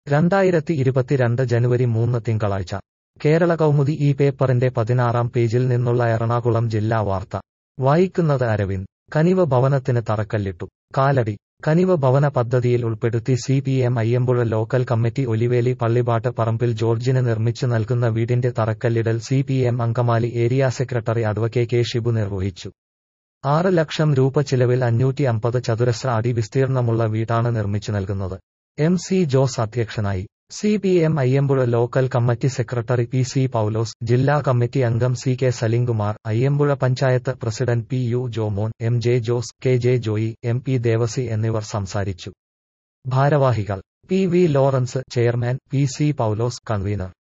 രണ്ടായിരത്തി ഇരുപത്തിരണ്ട് ജനുവരി മൂന്ന് തിങ്കളാഴ്ച കേരള കൗമുദി ഈ പേപ്പറിന്റെ പതിനാറാം പേജിൽ നിന്നുള്ള എറണാകുളം ജില്ലാ വാർത്ത വായിക്കുന്നത് അരവിന്ദ് കനിവ് ഭവനത്തിന് തറക്കല്ലിട്ടു കാലടി കനിവ് ഭവന പദ്ധതിയിൽ ഉൾപ്പെടുത്തി C P M Ayyampuzha local committee Oliveli Pallippattu പറമ്പിൽ ജോർജിന് നിർമ്മിച്ചു നൽകുന്ന വീടിന്റെ തറക്കല്ലിടൽ C P M Angamaly area secretary advocate K Shibu നിർവഹിച്ചു ആറ് ലക്ഷം രൂപ ചിലവിൽ അഞ്ഞൂറ്റി അമ്പത് ചതുരശ്ര അടി വിസ്തീർണമുള്ള വീടാണ് നിർമ്മിച്ചു നൽകുന്നത് എം സി ജോസ് അധ്യക്ഷനായി C P M Ayyampuzha local committee secretary P C Paulose ജില്ലാ കമ്മിറ്റി അംഗം C K Salimkumar Ayyampuzha panchayat president P U Jomon M J Jose K J Joy M P Devasi എന്നിവർ സംസാരിച്ചു ഭാരവാഹികൾ P V Lawrence chairman P C Paulose convener